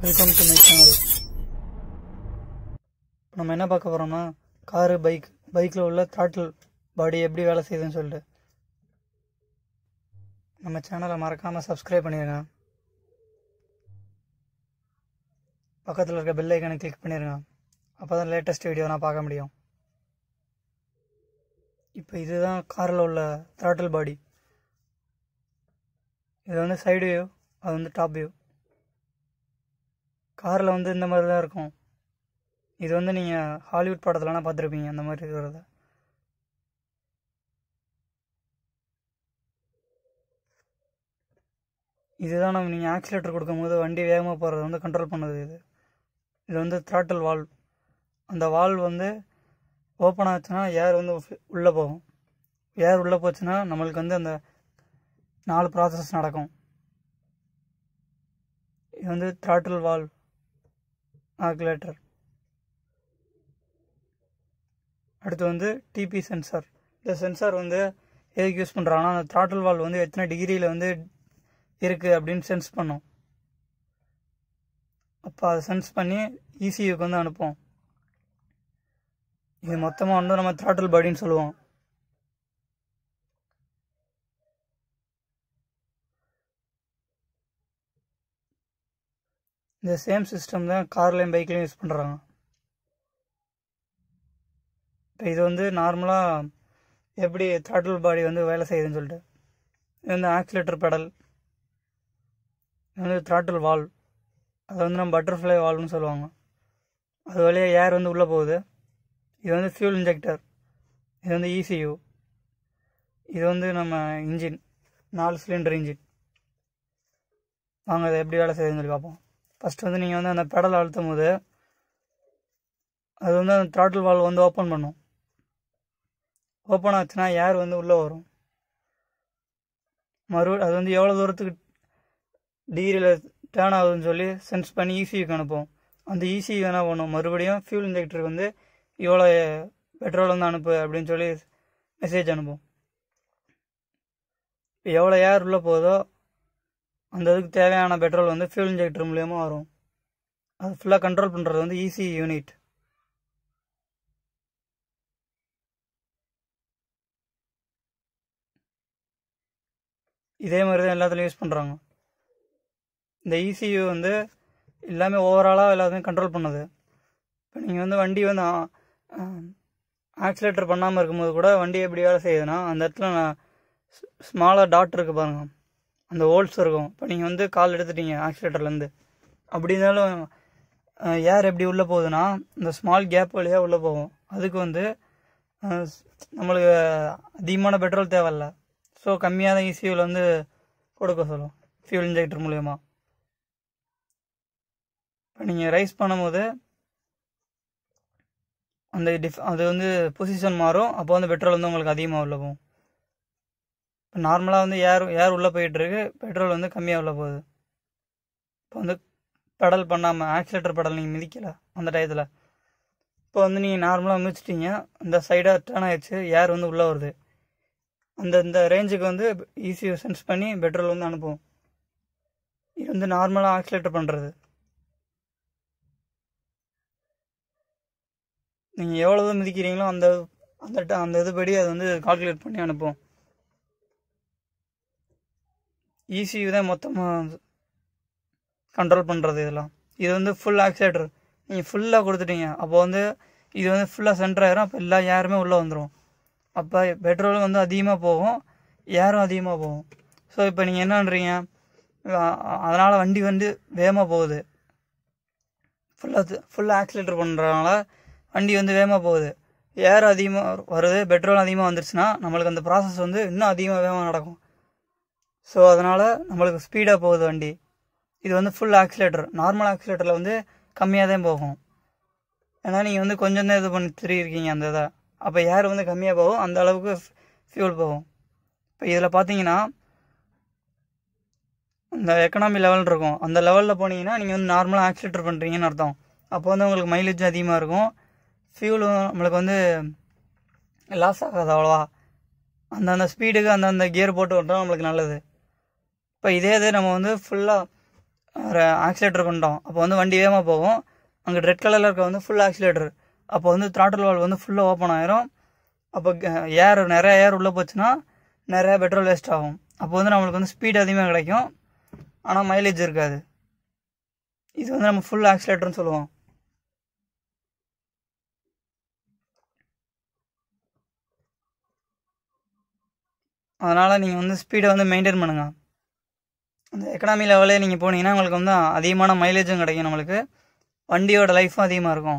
welcome to my channel நம்ம என்ன பார்க்க போகிறோம்னா காரு பைக் பைக்கில் உள்ள throttle பாடி எப்படி வேலை செய்யுதுன்னு சொல்லிட்டு நம்ம சேனலை மறக்காமல் சப்ஸ்கிரைப் பண்ணிடுங்க பக்கத்தில் இருக்க பெல் ஐக்கனை கிளிக் பண்ணிடுங்க அப்போ தான் லேட்டஸ்ட் வீடியோ நான் பார்க்க முடியும் இப்போ இதுதான் காரில் உள்ள throttle பாடி இது வந்து சைடு வியூ அது வந்து டாப் வியூ காரில் வந்து இந்த மாதிரி தான் இருக்கும் இது வந்து நீங்கள் ஹாலிவுட் படத்துலலாம் பார்த்துருப்பீங்க அந்த மாதிரி இருக்கிறத இதுதான் நம்ம நீங்கள் ஆக்சிலேட்டர் கொடுக்கும்போது வண்டி வேகமாக போகிறத வந்து கண்ட்ரோல் பண்ணுது இது இது வந்து throttle வால்வ் அந்த வால்வ் வந்து ஓப்பன் ஆச்சுன்னா ஏர் வந்து உள்ளே போகும் ஏர் உள்ளே போச்சுன்னா நம்மளுக்கு வந்து அந்த நாலு ப்ராசஸ் நடக்கும் இது வந்து throttle வால்வ் ஆக்லேட்டர் அடுத்து வந்து டிபி சென்சார் இந்த சென்சார் வந்து எதுக்கு யூஸ் பண்ணுறாங்கன்னா அந்த throttle வால்வ் வந்து எத்தனை டிகிரியில் வந்து இருக்குது அப்படின்னு சென்ஸ் பண்ணும் அப்போ அதை சென்ஸ் பண்ணி இசியூக்கு வந்து அனுப்பும் இது மொத்தமாக வந்து நம்ம throttle பாடின்னு சொல்லுவோம் இந்த சேம் சிஸ்டம் தான் கார்லேயும் பைக்லேயும் யூஸ் பண்ணுறாங்க இப்போ இது வந்து நார்மலாக எப்படி throttle பாடி வந்து வேலை செய்யுதுன்னு சொல்லிட்டு இது வந்து ஆக்சிலேட்டர் பெடல் இது வந்து throttle வால்வ் அது வந்து நம்ம பட்டர்ஃப்ளை வால்வ்னு சொல்லுவாங்க அது வழியாக ஏர் வந்து உள்ளே போகுது இது வந்து ஃபியூல் இன்ஜெக்டர் இது வந்து இசியூ இது வந்து நம்ம இன்ஜின் நாலு சிலிண்டர் இன்ஜின் வாங்க அதை எப்படி வேலை செய்யுதுன்னு சொல்லி பார்ப்போம் ஃபஸ்ட் வந்து நீங்கள் வந்து அந்த பெடல் அழுத்தும் போது அது வந்து அந்த throttle வால்வ் வந்து ஓப்பன் பண்ணும் ஓப்பன் ஆச்சுன்னா ஏர் வந்து உள்ளே வரும் மறு அது வந்து எவ்வளோ தூரத்துக்கு டிகிரியில் டேர்ன் ஆகுதுன்னு சொல்லி சென்ஸ் பண்ணி இசியூக்கு அனுப்பும் அந்த இசியூ என்ன பண்ணும் மறுபடியும் ஃபியூல் இன்ஜெக்டருக்கு வந்து இவ்வளோ பெட்ரோல் வந்து அனுப்பு அப்படின்னு சொல்லி மெசேஜ் அனுப்பும் இப்போ எவ்வளோ ஏர் உள்ளே போதோ அந்த இதுக்கு தேவையான பெட்ரோல் வந்து ஃபியூல் இன்ஜெக்டர் மூலியமாக வரும் அது ஃபுல்லாக கண்ட்ரோல் பண்ணுறது வந்து ஈஸி யூனிட் இதே மாதிரி தான் எல்லாத்துலேயும் யூஸ் பண்ணுறாங்க இந்த இசியூ வந்து எல்லாமே ஓவராலாக எல்லாத்தையும் கண்ட்ரோல் பண்ணுது இப்போ நீங்கள் வந்து வண்டி வந்து ஆக்சிலேட்டர் பண்ணாமல் இருக்கும்போது கூட வண்டி எப்படி வேலை செய்யுதுன்னா அந்த இடத்துல நான் ஸ்மாலாக டாட் இருக்குது பாருங்க அந்த ஹோல்ஸ் இருக்கும் இப்போ நீங்கள் வந்து கால் எடுத்துட்டீங்க ஆக்சிலேட்டர்லேருந்து அப்படி இருந்தாலும் ஏர் எப்படி உள்ளே போகுதுன்னா இந்த ஸ்மால் கேப் வழியாக உள்ளே போகும் அதுக்கு வந்து அஹ், நம்மளுக்கு அதிகமான பெட்ரோல் தேவையில்ல ஸோ கம்மியாக தான் இசியூவில் வந்து கொடுக்க சொல்லும் ஃபியூல் இன்ஜெக்டர் மூலயமா இப்போ நீங்கள் ரைஸ் பண்ணும்போது அந்த டிஃப் அது வந்து பொசிஷன் மாறும் அப்போ வந்து பெட்ரோல் வந்து உங்களுக்கு அதிகமாக உள்ள போகும் இப்போ நார்மலாக வந்து ஏர் ஏர் உள்ளே போயிட்டுருக்கு பெட்ரோல் வந்து கம்மியாக உள்ள போகுது இப்போ வந்து பெடல் பண்ணாமல் ஆக்சிலேட்டர் பெடல் நீங்கள் மிதிக்கல அந்த டயத்தில் இப்போ வந்து நீங்கள் நார்மலாக மிதிச்சிட்டீங்க இந்த சைடாக டேர்ன் ஆயிடுச்சு ஏர் வந்து உள்ளே வருது அந்த இந்த ரேஞ்சுக்கு வந்து ஈஸியாக சென்ஸ் பண்ணி பெட்ரோல் வந்து அனுப்பும் இது வந்து நார்மலாக ஆக்சிலேட்டர் பண்ணுறது நீங்கள் எவ்வளோ மிதிக்கிறீங்களோ அந்த அந்த ட- அந்த இதுபடி அது வந்து கால்குலேட் பண்ணி அனுப்பும் ஈஸியூ தான் மொத்தமாக கண்ட்ரோல் பண்ணுறது இதெல்லாம் இது வந்து ஃபுல் ஆக்சிலேட்டர் நீங்கள் ஃபுல்லாக கொடுத்துட்டீங்க அப்போ வந்து இது வந்து ஃபுல்லாக சென்டர் ஆயிரும் அப்போ எல்லா ஏருமே உள்ளே வந்துடும் அப்போ பெட்ரோலும் வந்து அதிகமாக போகும் ஏரும் அதிகமாக போகும் ஸோ இப்போ நீங்கள் என்ன பண்ணுறீங்க அதனால் வண்டி வந்து வேகமாக போகுது ஃபுல்லாக ஃபுல்லாக ஆக்சிலேட்டர் பண்ணுறதுனால வண்டி வந்து வேகமாக போகுது ஏர் அதிகமாக வருது பெட்ரோல் அதிகமாக வந்துருச்சுன்னா நம்மளுக்கு அந்த ப்ராசஸ் வந்து இன்னும் அதிகமாக வேகமாக நடக்கும் ஸோ அதனால் நம்மளுக்கு ஸ்பீடாக போகுது வண்டி இது வந்து ஃபுல் ஆக்சிலேட்டர் நார்மல் ஆக்சிலேட்டரில் வந்து கம்மியாக தான் போகும் ஏன்னா நீங்கள் வந்து கொஞ்சம் தான் இது பண்ணி திரும்பியிருக்கீங்க அந்த இதை அப்போ ஏர் வந்து கம்மியாக போகும் அந்த அளவுக்கு ஃபியூல் போகும் இப்போ இதில் பார்த்தீங்கன்னா இந்த எக்கனாமி லெவல் இருக்கும் அந்த லெவலில் போனீங்கன்னா நீங்கள் வந்து நார்மலாக ஆக்சிலேட்டர் பண்ணுறீங்கன்னு அர்த்தம் அப்போ வந்து உங்களுக்கு மைலேஜ் அதிகமாக இருக்கும் ஃபியூலும் நம்மளுக்கு வந்து லாஸ் ஆகாது அவ்வளோவா அந்தந்த ஸ்பீடுக்கு அந்தந்த கியர் போட்டு விட்டோம் நம்மளுக்கு நல்லது இப்போ இதே இது நம்ம வந்து ஃபுல்லாக ஆக்சிலேட்டர் கொண்டோம் அப்போ வந்து வண்டி வேகமாக போகும் அங்கே ரெட் கலரில் இருக்க வந்து ஃபுல் ஆக்சிலேட்டர் அப்போ வந்து த்ராட்டில் வால் வந்து ஃபுல்லாக ஓப்பன் ஆயிரும் அப்போ ஏர் நிறைய ஏர் உள்ளே போச்சுன்னா நிறைய பெட்ரோல் வேஸ்ட் ஆகும் அப்போ வந்து நம்மளுக்கு வந்து ஸ்பீட் அதிகமாக கிடைக்கும் ஆனால் மைலேஜ் இருக்காது இது வந்து நம்ம ஃபுல் ஆக்சிலேட்டர்னு சொல்லுவோம் அதனால் நீங்கள் வந்து ஸ்பீடை வந்து மெயின்டைன் பண்ணுங்கள் அந்த எக்கனாமி லெவலே நீங்கள் போனீங்கன்னா உங்களுக்கு வந்து அதிகமான மைலேஜும் கிடைக்கும் நம்மளுக்கு வண்டியோட லைஃப்பும் அதிகமாக இருக்கும்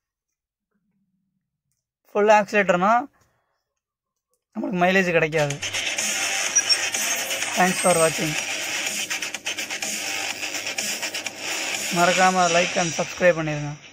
ஃபுல் ஆக்சிலேட்டர்னால் நம்மளுக்கு மைலேஜ் கிடைக்காது தேங்க்ஸ் ஃபார் வாட்சிங் மறக்காமல் லைக் அண்ட் சப்ஸ்கிரைப் பண்ணிடுங்க